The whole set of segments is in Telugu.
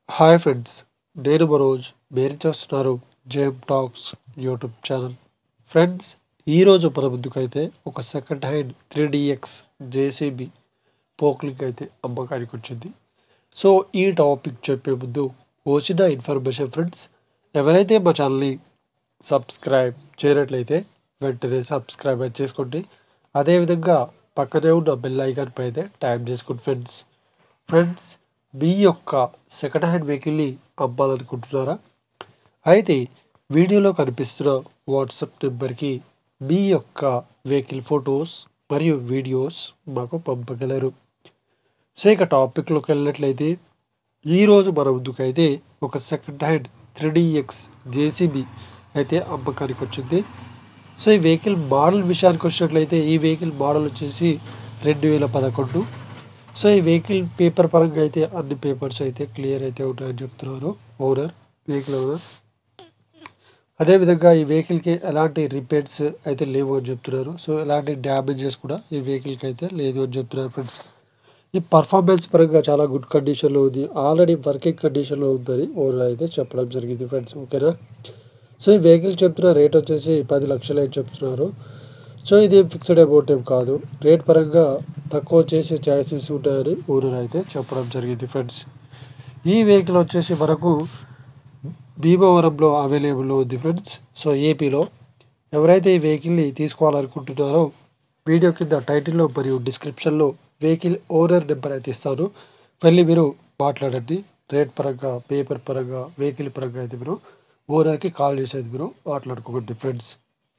హాయ్ ఫ్రెండ్స్ నేను మనోజ్ మీరు చూస్తున్నారు gem talks YouTube channel friends ఈరోజు మన ముందుకైతే ఒక second hand three DX JCB Poclain అయితే అమ్మకానికి వచ్చింది సో ఈ టాపిక్ చెప్పే ముందు వచ్చిన ఇన్ఫర్మేషన్ ఫ్రెండ్స్ ఎవరైతే మా ఛానల్ని సబ్స్క్రైబ్ చేయనట్లయితే వెంటనే సబ్స్క్రైబ్ అయితే చేసుకోండి అదేవిధంగా పక్కనే ఉన్న బెల్ ఐకాన్ పై అయితే ట్యాప్ చేసుకోండి ఫ్రెండ్స్ ఫ్రెండ్స్ మీ యొక్క సెకండ్ హ్యాండ్ వెహికల్ని అమ్మాలనుకుంటున్నారా అయితే వీడియోలో కనిపిస్తున్న వాట్సాప్ నెంబర్కి మీ యొక్క వెహికల్ ఫొటోస్ మరియు వీడియోస్ మాకు పంపగలరు సో ఇక టాపిక్లోకి వెళ్ళినట్లయితే ఈరోజు మన ముందుకైతే ఒక second hand three DX JCB అయితే అమ్మకానికి వచ్చింది సో ఈ వెహికల్ మోడల్ విషయానికి వచ్చినట్లయితే ఈ వెహికల్ మోడల్ వచ్చేసి రెండు వేల పదకొండు సో ఈ వెహికల్ పేపర్ పరంగా అయితే అన్ని పేపర్స్ అయితే క్లియర్ అయితే ఉన్నాయని చెప్తున్నారు ఓనర్ వెహికల్ ఓనర్ అదేవిధంగా ఈ వెహికల్కి ఎలాంటి రిపేర్స్ అయితే లేవు అని చెప్తున్నారు సో ఎలాంటి డ్యామేజెస్ కూడా ఈ వెహికల్కి అయితే లేదు అని చెప్తున్నారు ఫ్రెండ్స్ ఈ పర్ఫార్మెన్స్ పరంగా చాలా గుడ్ కండిషన్లో ఉంది ఆల్రెడీ వర్కింగ్ కండిషన్లో ఉందని ఓనర్ అయితే చెప్పడం జరిగింది ఫ్రెండ్స్ ఓకేనా సో ఈ వెహికల్ చెప్తున్న రేట్ వచ్చేసి పది లక్షలు అని చెప్తున్నారు సో ఇది ఫిక్స్డ్ అమౌంట్ ఏం కాదు రేట్ పరంగా తక్కువ చేసే ఛాన్సెస్ ఉంటాయని ఓనర్ అయితే చెప్పడం జరిగింది ఫ్రెండ్స్ ఈ వెహికల్ వచ్చేసి మనకు భీమవరంలో అవైలబుల్లో ఉంది ఫ్రెండ్స్ సో ఏపీలో ఎవరైతే ఈ వెహికల్ని తీసుకోవాలనుకుంటున్నారో వీడియో కింద టైటిల్లో మరియు డిస్క్రిప్షన్లో వెహికల్ ఓనర్ నెంబర్ అయితే ఇస్తాను వెళ్ళి మీరు మాట్లాడండి రేట్ పరంగా పేపర్ పరంగా వెహికల్ పరంగా అయితే మీరు ఓనర్కి కాల్ చేసేది మీరు మాట్లాడుకోకండి ఫ్రెండ్స్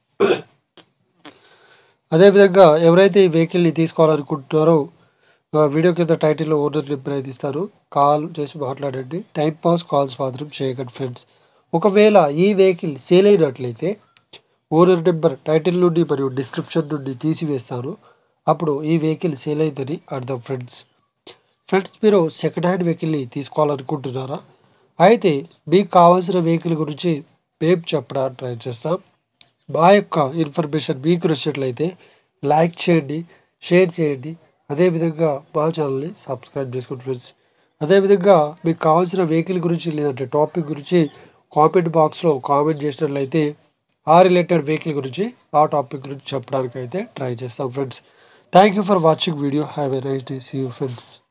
అదేవిధంగా ఎవరైతే ఈ వెహికల్ని తీసుకోవాలనుకుంటున్నారో ఆ వీడియో కింద టైటిల్లో ఓనర్ నెంబర్ అయితే ఇస్తారు కాల్ చేసి మాట్లాడండి టైం పాస్ కాల్స్ మాత్రం చేయకండి ఫ్రెండ్స్ ఒకవేళ ఈ వెహికల్ సేల్ అయినట్లయితే ఓనర్ నెంబర్ టైటిల్ నుండి మరియు డిస్క్రిప్షన్ నుండి తీసివేస్తారు అప్పుడు ఈ వెహికల్ సేల్ అయిందని అర్థం ఫ్రెండ్స్ ఫ్రెండ్స్ మీరు సెకండ్ హ్యాండ్ వెహికల్ని తీసుకోవాలనుకుంటున్నారా అయితే మీకు కావాల్సిన వెహికల్ గురించి మేము చెప్పడానికి ట్రై చేస్తాం మా యొక్క ఇన్ఫర్మేషన్ మీకు నచ్చినట్లయితే లైక్ చేయండి షేర్ చేయండి అదేవిధంగా మా ఛానల్ని సబ్స్క్రైబ్ చేసుకోండి ఫ్రెండ్స్ అదేవిధంగా మీకు కావాల్సిన వెహికల్ గురించి లేదంటే టాపిక్ గురించి కామెంట్ బాక్స్లో కామెంట్ చేసినట్లయితే ఆ రిలేటెడ్ వెహికల్ గురించి ఆ టాపిక్ గురించి చెప్పడానికి అయితే ట్రై చేస్తాం friends thank you for watching video have a nice day see you friends